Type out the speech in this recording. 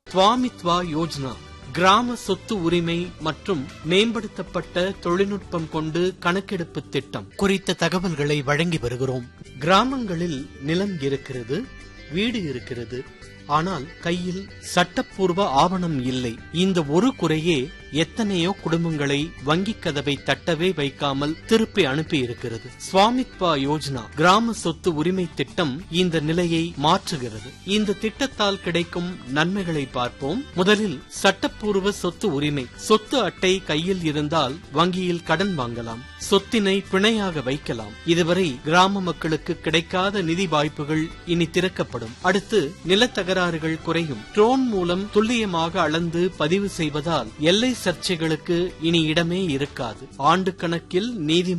ஸ்வாமித்வா யோஜனா கிராம சொத்து உரிமை மற்றும் மேம்படுத்தப்பட்ட தொழில்நுட்பம் கொண்டு கணக்கெடுப்பு திட்டம் குறித்த தகவல்களை வழங்கி வருகிறோம் கிராமங்களில் நிலம் இருக்கிறது வீடு இருக்கிறது ஆனால் கையில் சட்டப்பூர்வ ஆவணம் இல்லை இந்த ஒரு குறையே எத்தனையோ குடும்பங்களை வங்கிக் கதவை தட்டவே வைக்காமல் திருப்பி அனுப்பி இருக்கிறது ஸ்வாமித்வா யோஜனா கிராம சொத்து உரிமை திட்டம் இந்த நிலையை மாற்றுகிறது இந்த திட்டத்தால் கிடைக்கும் நன்மைகளை பார்ப்போம் முதலில் சட்டப்பூர்வ சொத்து உரிமை சொத்து அட்டை கையில் இருந்தால் வங்கியில் கடன் வாங்கலாம் சொத்தினை பிணையாக வைக்கலாம் இதுவரை கிராம மக்களுக்கு கிடைக்காத நிதி வாய்ப்புகள் இனி திறக்கப்படும் அடுத்து நிலத்தகராறுகள் குறையும் ட்ரோன் மூலம் துல்லியமாக அளந்து பதிவு செய்வதால் எல்லை சர்ச்சைகளுக்கு இனி இடமே இருக்காது ஆண்டு கணக்கில் நீதி